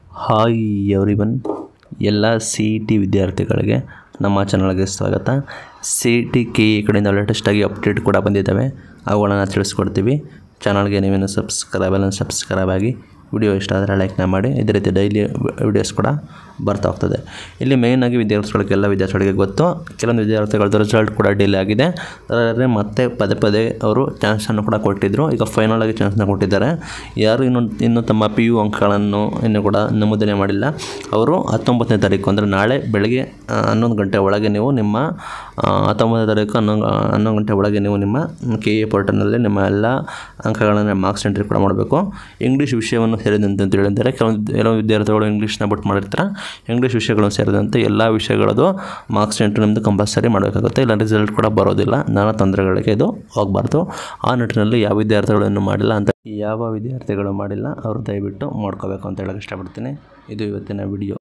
hi everyone ಎಲ್ಲ C E T ವಿದ್ಯಾರ್ಥಿಗಳಿಗೆ ನಮ್ಮ ಚಾನಲ್ಗೆ ಸ್ವಾಗತ C E T K E ಕಡೆಯಿಂದ ಲೇಟೆಸ್ಟಾಗಿ ಅಪ್ಡೇಟ್ ಕೂಡ ಬಂದಿದ್ದಾವೆ ಅವುಗಳನ್ನು ತಿಳಿಸ್ಕೊಡ್ತೀವಿ ಚಾನಲ್ಗೆ ನೀವೇನು ಸಬ್ಸ್ಕ್ರೈಬ್ ಅಲ್ಲ ಸಬ್ಸ್ಕ್ರೈಬ್ ಆಗಿ ವಿಡಿಯೋ ಇಷ್ಟ ಆದರೆ ಲೈಕ್ನ ಮಾಡಿ ಇದೇ ರೀತಿ ಡೈಲಿ ವಿಡಿಯೋಸ್ ಕೂಡ ಬರ್ತಾ ಹೋಗ್ತದೆ ಇಲ್ಲಿ ಮೇಯ್ನಾಗಿ ವಿದ್ಯಾರ್ಥಿಗಳಿಗೆ ಎಲ್ಲ ವಿದ್ಯಾರ್ಥಿಗಳಿಗೆ ಗೊತ್ತು ಕೆಲವೊಂದು ವಿದ್ಯಾರ್ಥಿಗಳದ್ದು ರಿಸಲ್ಟ್ ಕೂಡ ಡಿಲೇ ಆಗಿದೆ ಅದರಲ್ಲಿ ಮತ್ತೆ ಪದೇ ಪದೇ ಅವರು ಚಾನ್ಸನ್ನು ಕೂಡ ಕೊಟ್ಟಿದ್ದರು ಈಗ ಫೈನಲ್ ಆಗಿ ಚಾನ್ಸ್ನ ಕೊಟ್ಟಿದ್ದಾರೆ ಯಾರು ಇನ್ನು ಇನ್ನು ತಮ್ಮ ಪಿ ಯು ಅಂಕಗಳನ್ನು ಇನ್ನೂ ಕೂಡ ನಮೂದನೆ ಮಾಡಿಲ್ಲ ಅವರು ಹತ್ತೊಂಬತ್ತನೇ ತಾರೀಕು ಅಂದರೆ ನಾಳೆ ಬೆಳಗ್ಗೆ ಆ, ಹನ್ನೊಂದು ಗಂಟೆ ಒಳಗೆ ನೀವು ನಿಮ್ಮ ಆ, ಹತ್ತೊಂಬತ್ತನೇ ತಾರೀಕು ಹನ್ನೊಂದು ಹನ್ನೊಂದು ಗಂಟೆ ಒಳಗೆ ನೀವು ನಿಮ್ಮ ಕೆ ಎ ಪೋರ್ಟಲ್ನಲ್ಲಿ ನಿಮ್ಮ ಎಲ್ಲ ಅಂಕಗಳನ್ನು ಮಾರ್ಕ್ಸ್ ಎಂಟ್ರಿ ಕೂಡ ಮಾಡಬೇಕು ಇಂಗ್ಲೀಷ್ ವಿಷಯವನ್ನು ಸೇರಿದಂತೆ ಅಂತ ಹೇಳಿದ್ದಾರೆ ಕೆಲವೊಂದು ಕೆಲವು ವಿದ್ಯಾರ್ಥಿಗಳು ಇಂಗ್ಲೀಷ್ನ ಬಿಟ್ಟು ಮಾಡಿರ್ತಾರೆ ಇಂಗ್ಲೀಷ್ ವಿಷಯಗಳನ್ನು ಸೇರಿದಂತೆ ಎಲ್ಲ ವಿಷಯಗಳದ್ದು ಮಾರ್ಕ್ಸ್ ಎಂಟ್ರಿ ನಿಮ್ಮದು ಕಂಪಲ್ಸರಿ ಮಾಡಬೇಕಾಗುತ್ತೆ ಇಲ್ಲ ರಿಸಲ್ಟ್ ಕೂಡ ಬರೋದಿಲ್ಲ ನಾನಾ ತೊಂದರೆಗಳಿಗೆ ಇದು ಹೋಗಬಾರ್ದು ಆ ನಿಟ್ಟಿನಲ್ಲಿ ಯಾವ ವಿದ್ಯಾರ್ಥಿಗಳು ಇನ್ನೂ ಮಾಡಿಲ್ಲ ಅಂತ ಯಾವ ವಿದ್ಯಾರ್ಥಿಗಳು ಮಾಡಿಲ್ಲ ಅವರು ದಯವಿಟ್ಟು ಮಾಡ್ಕೋಬೇಕು ಅಂತ ಹೇಳಕ್ಕೆ ಇಷ್ಟಪಡ್ತೀನಿ ಇದು ಇವತ್ತಿನ ವಿಡಿಯೋ